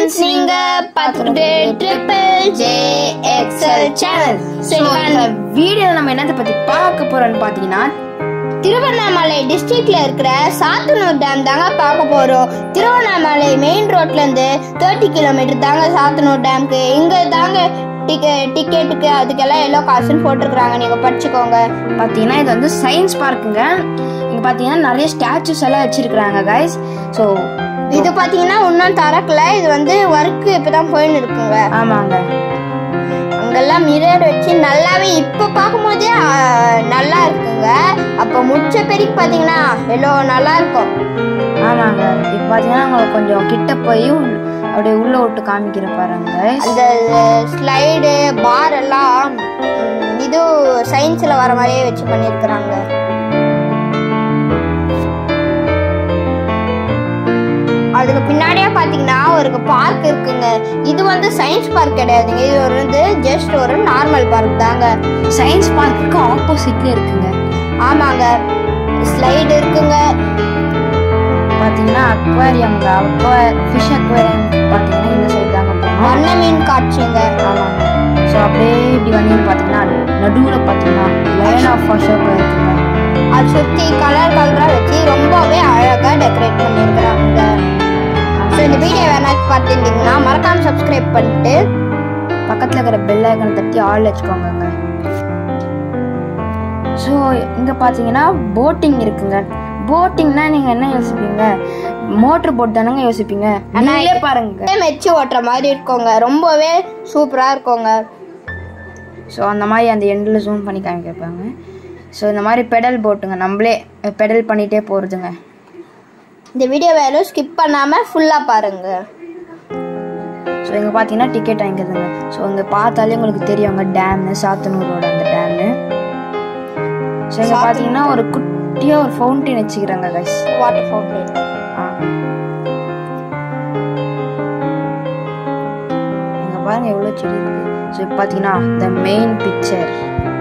Friends நீங்க பார்த்துக்கிட்டு triple J Excel channel இந்த வீடியோல நம்ம என்னத்தை பத்தி பார்க்க போறோம்னு பாத்தீங்கன்னா திருவண்ணாமலை டிஸ்ட்ரிக்ட்ல இருக்கிற சாத்தனூர் டேம் தாங்க பார்க்க போறோம் திருவண்ணாமலை மெயின் ரோட்ல இருந்து தேர்ட்டி கிலோமீட்டர் தாங்க சாத்தனூர் டேம்க்கு இங்க தாங்க டிக்கெட் டிக்கெட்டுக்கு அதுக்கெல்லாம் எல்லோ காசுன்னு போட்டிருக்கிறாங்க நீங்க படிச்சுக்கோங்க பாத்தீங்கன்னா இது வந்து சயின்ஸ் பார்க்குங்க இங்க பாத்தீங்கன்னா நிறைய ஸ்டாச்சுஸ் எல்லாம் வச்சிருக்காங்க கைஸ் ஸோ இது பாத்தீங்கன்னா இன்னும் திறக்கல இது வந்து ஒர்க் இப்பதான் போயின்னு இருக்குங்க ஆமாங்க அங்கெல்லாம் மிரர் வச்சு நல்லாவே இப்ப பார்க்கும்போதே ஆ, நல்லா இருக்குங்க அப்ப முடிச்ச பெருக்கு பாத்தீங்கன்னா எல்லோ நல்லா இருக்கும் ஆமாங்க இப்போ பாத்தீங்கன்னா உங்களுக்கு கொஞ்சம் கிட்ட போய் அப்படியே உள்ள விட்டு காமிக்கிற பாருங்க guys. அந்த ஸ்லைடு பார் எல்லாம் ம், இது சயின்ஸ்ல வர மாதிரியே வச்சு பண்ணிருக்கிறாங்க அதுக்கு பின்னாடியே பாத்தீங்கன்னா ஒரு பார்க் இருக்குங்க இது வந்து சயின்ஸ் பார்க் கிடையாதுங்க இது ஒரு வந்து ஜஸ்ட் ஒரு நார்மல் பார்க் தாங்க சயின்ஸ் பார்க்குக்கு ஆப்போசிட்ல இருக்குங்க ஆமாங்க ஸ்லைடு இருக்குங்க பாத்தீங்கன்னா அக்வாரியம்ங்க அக்வா ஃபிஷ் அக்வாரியம் பாத்தீங்கன்னா இந்த சைடு தாங்க போகணும் வண்ண மீன் காட்சிங்க ஆமாங்க ஸோ அப்படியே இப்படி வந்து பாத்தீங்கன்னா நடுவுல பாத்தீங்கன்னா லைன் ஆஃப் அசோக் இருக்குங்க அது சுத்தி கலர் கலரா வச்சு ரொம்பவே அழகா டெக்கரேட் பண்ணிருக்கிறாங்க ஸோ இந்த வீடியோ வேணா பார்த்துருந்தீங்கன்னா மறக்காம சப்ஸ்கிரைப் பண்ணிட்டு பக்கத்துல இருக்கிற பெல் ஐக்கனை தட்டி ஆள் வச்சுக்கோங்க ஸோ இங்க பாத்தீங்கன்னா போட்டிங் இருக்குங்க போட்டிங்னா நீங்க என்ன யோசிப்பீங்க மோட்டர் போட் தானங்க யோசிப்பீங்க நீங்களே பாருங்க மெச்சு ஓட்டுற மாதிரி இருக்கோங்க ரொம்பவே சூப்பரா இருக்கோங்க ஸோ அந்த மாதிரி அந்த எண்டில் ஜூம் பண்ணி காமிக்கிருப்பாங்க ஸோ இந்த மாதிரி பெடல் போட்டுங்க நம்மளே பெடல் பண்ணிட்டே போகிறதுங்க இந்த வீடியோ வேணும் ஸ்கிப் பண்ணாம ஃபுல்லா பாருங்க ஸோ இங்கே பார்த்தீங்கன்னா டிக்கெட் வாங்கிக்கிறதுங்க ஸோ இங்கே பார்த்தாலே உங்களுக்கு தெரியுங்க டேமு சாத்தனூரோட அந்த டேமு ஸோ இங்கே பார்த்தீங்கன்னா ஒரு குட்டியாக ஒரு ஃபவுண்டைன் வச்சுக்கிறாங்க கைஸ் வாட்டர் ஃபவுண்டைன் ஆ இங்கே பாருங்க எவ்வளோ செடி இருக்கு ஸோ இப்போ பார்த்தீங்கன்னா த மெயின் பிக்சர்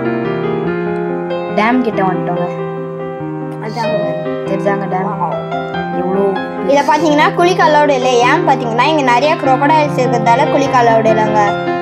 டேம் கிட்ட வந்துட்டோங்க தெரிஞ்சாங்க டேம் எவ்வளோ இத பாத்தீங்கன்னா குளிக்க அலௌடு இல்லை ஏன் பாத்தீங்கன்னா இங்க நிறைய crocodiles இருக்கிறதால குளிக்க அலௌடு இல்லைங்க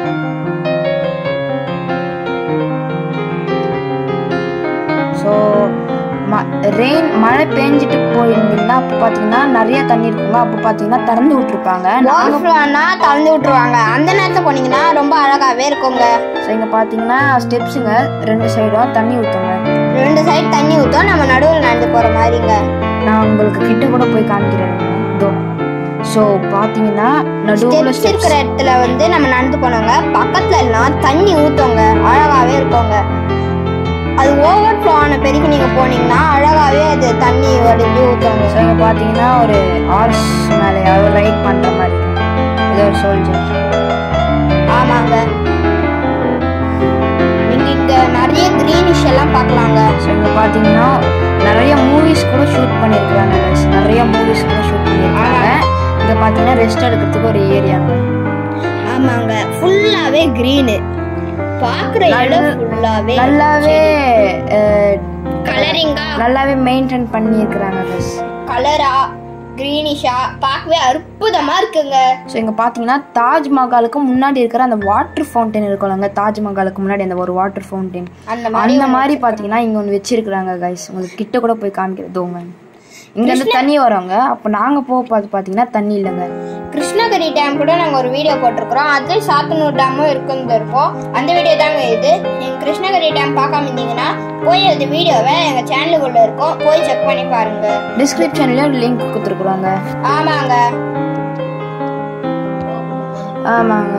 ஸோ ரெயின் மழை பெஞ்சிட்டு போயிருந்தீங்கன்னா அப்போ பார்த்தீங்கன்னா நிறைய தண்ணி இருக்குங்க அப்போ பார்த்தீங்கன்னா திறந்து விட்டுருப்பாங்க ஓவர்ஃப்ளோனா திறந்து விட்டுருவாங்க அந்த நேரத்துல போனீங்கன்னா ரொம்ப அழகாவே இருக்குங்க ஸோ இங்கே பார்த்தீங்கன்னா ஸ்டெப்ஸுங்க ரெண்டு சைடும் தண்ணி ஊற்றுங்க ரெண்டு சைடு தண்ணி ஊத்தும் நம்ம நடுவில் நடந்து போற மாதிரிங்க நான் உங்களுக்கு கிட்ட கூட போய் காமிக்கிறேன் இதோ ஸோ பார்த்தீங்கன்னா நடுவில் ஸ்டெப்ஸ் இருக்கிற இடத்துல வந்து நம்ம நடந்து போனோங்க பக்கத்துல எல்லாம் தண்ணி ஊத்துங்க அழகாவே இருக்குங்க அது ஓவர் ஃப்ளோ ஆன பெருக்கி நீங்க போனீங்கன்னா அழகாவே அது தண்ணி வடிஞ்சு ஊத்துங்க ஸோ இங்கே பார்த்தீங்கன்னா ஒரு ஆர்ஸ் மேலே யாரோ ரைட் பண்ணுற மாதிரி இருக்கு. இது ஒரு சோல்ஜர் ஆமாங்க நீங்க இங்க நிறைய கிரீனிஷ் எல்லாம் பார்க்கலாங்க ஸோ இங்கே பார்த்தீங்கன்னா நிறைய மூவிஸ் கூட ஷூட் பண்ணியிருக்காங்க guys. நிறைய மூவிஸ் கூட ஷூட் பண்ணியிருக்காங்க இங்கே பார்த்தீங்கன்னா ரெஸ்ட் எடுக்கிறதுக்கு ஒரு ஏரியாங்க ஆமாங்க ஃபுல்லாவே கிரீனு பாக்குற இடம் ஃபுல்லாவே நல்லாவே அஹ், கலரிங்கா நல்லாவே மெயின்டைன் பண்ணியிருக்கிறாங்க guys. கலரா கிரீனிஷா பார்க்கவே அற்புதமா இருக்குங்க ஸோ இங்கே பார்த்தீங்கன்னா தாஜ்மஹாலுக்கு முன்னாடி இருக்கிற அந்த வாட்டர் ஃபவுண்டைன் இருக்கும்லங்க தாஜ்மஹாலுக்கு முன்னாடி அந்த ஒரு வாட்டர் ஃபவுண்டைன் அந்த மாதிரி அந்த மாதிரி பார்த்தீங்கன்னா இங்கே ஒன்று வச்சிருக்கிறாங்க கைஸ் உங்களுக்கு கிட்ட கூட போய் காமிக்கிறது தோங்க இங்கேருந்து தண்ணி வருவாங்க அப்போ நாங்கள் போக பார்த்து பார்த்தீங்கன்னா தண்ணி இல்லைங்க கிருஷ்ணகிரி டேம் கூட நாங்க ஒரு வீடியோ போட்டிருக்கிறோம் அதுல சாத்தனூர் டேமும் இருக்குன்னு இருப்போம் அந்த வீடியோ தாங்க இது நீங்க கிருஷ்ணகிரி டேம் பார்க்காம இருந்தீங்கன்னா போய் அந்த வீடியோவை எங்க சேனலுக்குள்ள இருக்கும் போய் செக் பண்ணி பாருங்க டிஸ்கிரிப்ஷன்லேயும் லிங்க் கொடுத்துருக்குறாங்க ஆமாங்க ஆமாங்க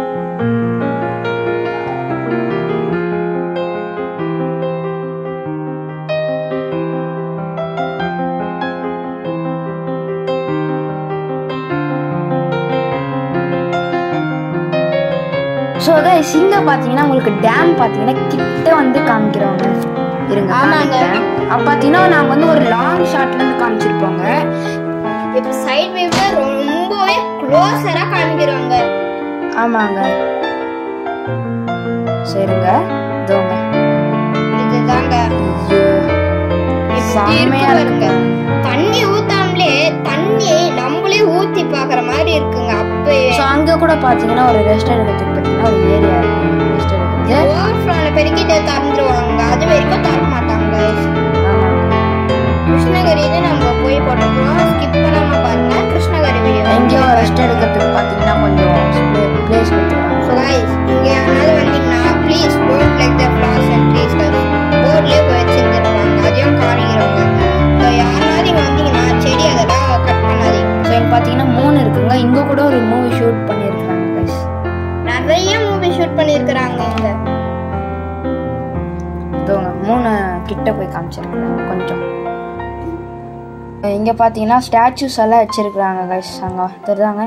ஸோ கைஸ் இங்கே பார்த்தீங்கன்னா உங்களுக்கு டேம் பார்த்தீங்கன்னா கிட்ட வந்து காமிக்கிறவங்க இருங்க ஆமாங்க. காமிக்கிறேன். அப்ப பார்த்தீங்கன்னா நாங்கள் வந்து ஒரு லாங் ஷாட்ல இருந்து காமிச்சிருப்போங்க இப்ப சைட் வியூல ரொம்பவே க்ளோஸரா காமிக்கிறாங்க ஆமாங்க சரிங்க இதோங்க இதுதாங்க ஐயோ எப்படி செம்மையா இருக்கு இருக்குங்க பாருங்க. தண்ணி ஊத்தாமலே தண்ணி நம்மளே ஊத்தி பாக்குற மாதிரி இருக்குங்க அப்பவே பார்த்தீங்கன்னா ஒரு ரெஸ்ட் எடுக்கிறதுக்கு பார்த்தீங்கன்னா ஒரு ஏரியா இருக்கு ரெஸ்ட் எடுக்கிறது ஓவர்ஃப்ளோன பெருக்கி இதை திறந்துருவாங்க அது வரைக்கும் திறக்க மாட்டாங்க guys. ஆமாங்க கிருஷ்ணகிரி இது நம்ம போய் போட்டுக்கிறோம் ஸ்கிப் பண்ணாம பாருங்க கிருஷ்ணகிரி வீடியோ எங்கேயோ ரெஸ்ட் எடுக்கிறதுக்கு பார்த்தீங்கன்னா கொஞ்சம் பிளேஸ் கொடுத்துருக்காங்க ஸோ கைஸ் இங்கே யாராவது வந்தீங்கன்னா please don't like the flowers and trees guys போர்ட்லேயே போய் வச்சுருந்துருப்பாங்க அதையும் காணிக்கிறவங்க ஸோ யாராவது இங்கே வந்தீங்கன்னா செடி அதெல்லாம் கட் பண்ணாதீங்க ஸோ இங்கே பார்த்தீங்கன்னா மூணு இருக்குங்க இங்கே கூட ஒரு மூவி ஷூட் பண்ணியிருக்காங்க கைஸ் நிறைய மூவி ஷூட் பண்ணியிருக்கிறாங்க இங்கே இதோங்க மூணு கிட்ட போய் காமிச்சிருக்காங்க கொஞ்சம் இங்கே பார்த்தீங்கன்னா ஸ்டாச்சூஸ் எல்லாம் வச்சிருக்கிறாங்க கைஸ் அங்கே தெரியுதாங்க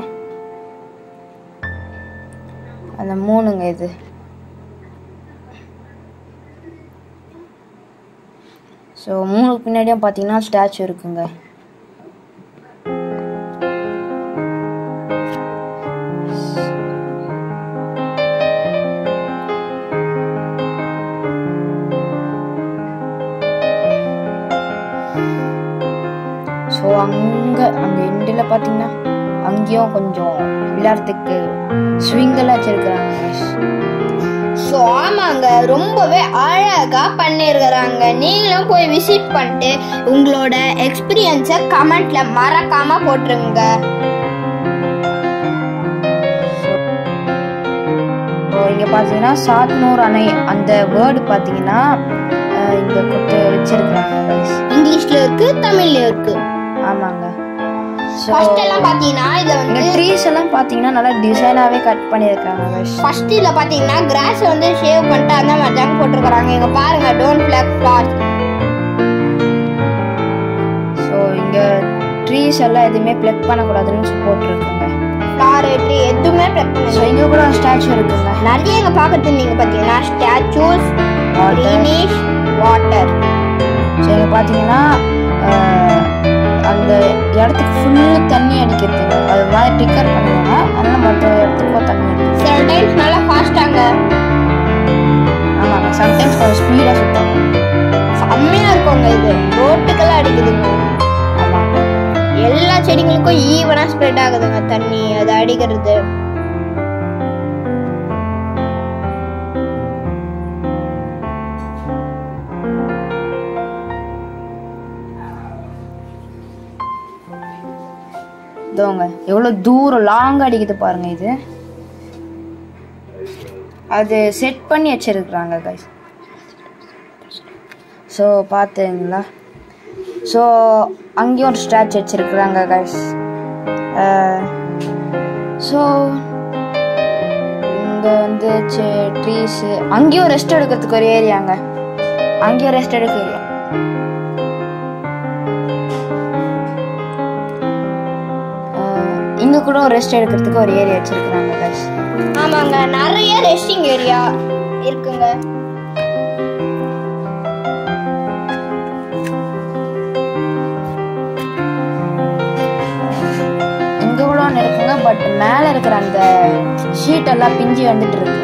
அந்த மூணுங்க இது ஸோ மூணுக்கு பின்னாடியும் பார்த்தீங்கன்னா ஸ்டாச்சு இருக்குங்க ஸோ அங்கே அந்த எண்டில் பார்த்தீங்கன்னா அங்கேயும் கொஞ்சம் விளையாடுறதுக்கு ஸ்விங்கெல்லாம் வச்சிருக்கிறாங்க guys. ஸோ ஆமாங்க ரொம்பவே அழகா பண்ணியிருக்கிறாங்க நீங்களும் போய் விசிட் பண்ணிட்டு உங்களோட எக்ஸ்பீரியன்ஸை கமெண்ட்ல மறக்காம போட்டுருங்க ஸோ இங்கே பார்த்தீங்கன்னா சாத்னூர் அணை அந்த வேர்டு பார்த்தீங்கன்னா அஹ், இங்க கொடுத்து வச்சிருக்கிறாங்க guys. இங்கிலீஷ்ல இருக்கு தமிழ்ல இருக்கு ஆமாங்க ஸோ ஃபர்ஸ்ட் எல்லாம் பாத்தீங்கன்னா இதுல இங்கே வந்து ட்ரீஸ் எல்லாம் பார்த்தீங்கன்னா நல்லா டிசைனாகவே கட் பண்ணியிருக்காங்க guys. ஃபர்ஸ்ட் இதுல பாத்தீங்கன்னா கிராஸ் வந்து ஷேவ் பண்ணிட்டு அந்த மாதிரி தாங்க போட்டிருக்காங்க இங்க பாருங்க டோன்ட் பிளாக் ஃபிளார்ஸ் ஸோ இங்கே ட்ரீஸ் எல்லாம் எதுவுமே பிளக் பண்ணக்கூடாதுன்னு போட்டிருக்குங்க ஃபிளார் ட்ரீ எதுவுமே பிளக் ஸோ பண்ணுங்க இங்கே கூட ஒரு ஸ்டாச்சு இருக்குங்க நிறைய இங்க பாக்குறது நீங்க பாத்தீங்கன்னா statues Water. Greenish water so இங்கே பார்த்தீங்கன்னா அஹ், அந்த இடத்துக்கு ஃபுல்லு தண்ணி அடிக்கிறதுங்க அது மாதிரி டிக்கர் பண்ணுவாங்க அதனால் மற்ற இடத்துக்கும் தண்ணி அடிக்கும் சில டைம்ஸ் நல்லா ஃபாஸ்டாங்க ஆமாங்க சம்டைம்ஸ் கொஞ்சம் ஸ்பீடாக சுற்றுவாங்க செம்மையா இருக்குங்க இது ரோட்டுக்கெல்லாம் அடிக்குதுங்க ஆமாங்க எல்லா செடிங்களுக்கும் ஈவனா ஸ்ப்ரெட் ஆகுதுங்க தண்ணி அது அடிக்கிறது இதோங்க எவ்வளோ தூரம் லாங் அடிக்குது பாருங்க இது அது செட் பண்ணி வச்சிருக்கிறாங்க கைஸ் ஸோ பார்த்துங்களா ஸோ அங்கேயும் ஒரு ஸ்டாச்சு வச்சிருக்கிறாங்க கைஸ் ஸோ இங்கே வந்து ட்ரீஸு அங்கேயும் ரெஸ்ட் எடுக்கிறதுக்கு ஒரு ஏரியாங்க அங்கேயும் ரெஸ்ட் எடுக்க ஏரியா இங்கே கூட ஒரு ரெஸ்ட் எடுக்கிறதுக்கு ஒரு ஏரியா வச்சிருக்கிறாங்க கைஸ் ஆமாங்க நிறைய ரெஸ்டிங் ஏரியா இருக்குங்க இங்கே கூட ஒன்று இருக்குங்க பட் மேலே இருக்கிற அந்த ஷீட் எல்லாம் பிஞ்சு வந்துட்டு இருக்குங்க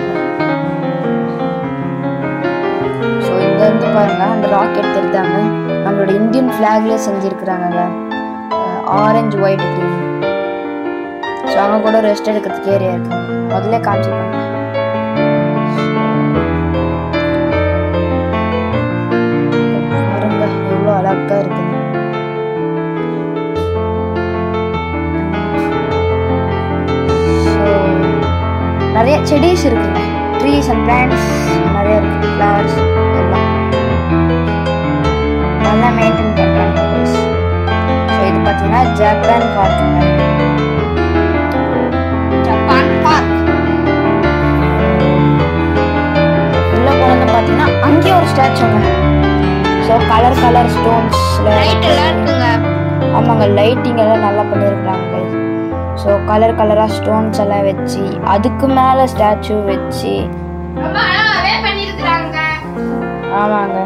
ஸோ இங்கேருந்து பாருங்க அந்த ராக்கெட் தெரிந்தாங்க நம்மளோட இந்தியன் ஃப்ளாக்லேயே செஞ்சுருக்குறாங்கங்க ஆரஞ்சு ஒயிட் க்ரீன் ஸோ அங்கே கூட ரெஸ்ட் எடுக்கிறதுக்கு ஏரியா இருக்குங்க முதல்ல காமிச்சிருக்காங்க பாருங்க எவ்வளோ அழகா இருக்குங்க ஸோ நிறைய செடிஸ் இருக்குங்க ட்ரீஸ் அண்ட் பிளான்ட்ஸ் நிறைய இருக்கு ஃப்ளவர்ஸ் எல்லாம் நல்லா மெயின்டைன் பண்ணுறாங்க ஸோ இது பார்த்தீங்கன்னா ஜப்பான் பார்க்குங்க ஜப்பான் பார்க் உள்ள போனது பார்த்தீங்கன்னா அங்கேயும் ஒரு ஸ்டாச்சுங்க ஸோ கலர் கலர் ஸ்டோன்ஸ்ல லைட் எல்லாம் இருக்குங்க ஆமாங்க லைட்டிங் எல்லாம் நல்லா பண்ணியிருக்கிறாங்க ஸோ கலர் கலராக ஸ்டோன்ஸ் எல்லாம் வச்சு அதுக்கு மேலே ஸ்டாச்சு வச்சு ரொம்ப அழகாவே பண்ணிருக்காங்க ஆமாங்க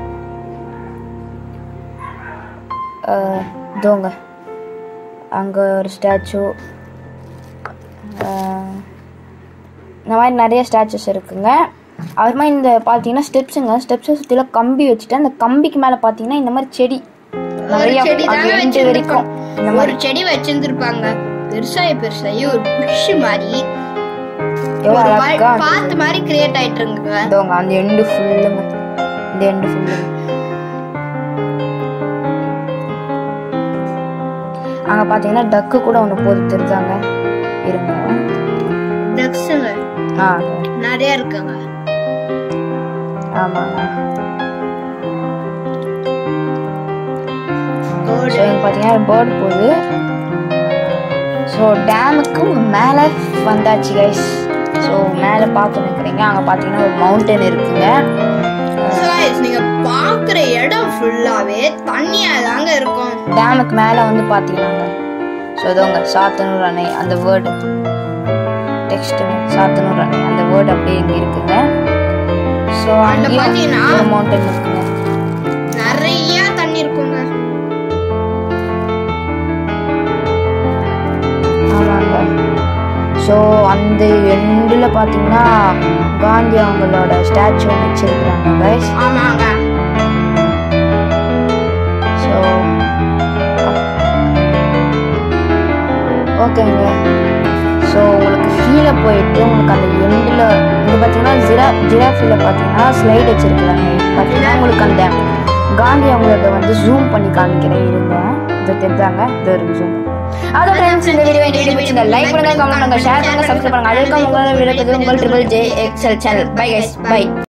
அஹ், இதோங்க அங்கே ஒரு ஸ்டாச்சு இந்த மாதிரி நிறைய ஸ்டாச்சுஸ் இருக்குங்க அது மாதிரி இந்த பார்த்தீங்கன்னா ஸ்டெப்ஸுங்க ஸ்டெப்ஸை சுற்றில கம்பி வச்சுட்டு அந்த கம்பிக்கு மேலே பார்த்தீங்கன்னா இந்த மாதிரி செடி நிறைய செடி அது தாங்க end வரைக்கும் இந்த ஒரு மாதிரி செடி வச்சிருந்திருப்பாங்க பெருசாயி பெருசாயி ஒரு புஷ் மாதிரி எவ்வளோ ஒரு அழகா பாத்து மாதிரி கிரியேட் ஆயிட்டு இருக்குங்க இதோங்க அந்த எண்டு ஃபுல்லுங்க இந்த எண்டு ஃபுல்லுங்க அங்க பாத்தீங்கன்னா டக்கு கூட ஒன்று போது தெரிஞ்சாங்க இருங்க டக்ஸுங்க ஆ நிறைய இருக்குங்க ஆமாங்க Bird. ஸோ இங்கே பார்த்தீங்கன்னா பேர்ட் போகுது ஸோ டேமுக்கு மேலே வந்தாச்சு கைஸ் ஸோ மேலே பார்த்து நிற்கிறீங்க அங்கே பார்த்தீங்கன்னா ஒரு மவுண்டன் இருக்குங்க So guys, நீங்க பாக்குற இடம் ஃபுல்லாவே தண்ணியா தாங்க இருக்கும் டேமுக்கு மேலே வந்து பார்த்தீங்கன்னாங்க ஸோ இதோங்க சாத்தனூர் அணை அந்த வேர்டு டெக்ஸ்ட்டுங்க சாத்தனூர் அணை அந்த வேர்டு அப்படியே இங்கே இருக்குங்க ஸோ அங்க அங்கேயும் பார்த்தீங்கன்னா ஒரு மவுண்டன் இருக்குங்க நிறைய தண்ணி இருக்குங்க ஆமாங்க ஸோ அந்த எண்டில் பார்த்தீங்கன்னா காந்தி அவங்களோட ஸ்டாச்சு ஒன்று வச்சிருக்கிறாங்க கைஸ் ஆமாங்க ஸோ ஓகேங்க ஸோ உங்களுக்கு கீழே போயிட்டு உங்களுக்கு அந்த எண்டில் இங்கே பார்த்தீங்கன்னா ஜிரா ஜிராஃபில் பார்த்தீங்கன்னா ஸ்லைட் வச்சிருக்கிறாங்க பார்த்தீங்கன்னா உங்களுக்கு அந்த காந்தி அவங்களோட வந்து ஜூம் பண்ணி காமிக்கிறேன் இருங்க இதை தெரிஞ்சாங்க இது இருக்கு ஜூம் அதோட ஃப்ரெண்ட்ஸ் இந்த வீடியோ வேண்டிய பிடிச்சிருந்தா லைக் பண்ணுங்க கமெண்ட் பண்ணுங்க ஷேர் பண்ணுங்க சப்ஸ்கிரைப் பண்ணுங்க அதுக்கும் உங்களோட விளக்குது உங்கள் triple J Excel channel bye guys by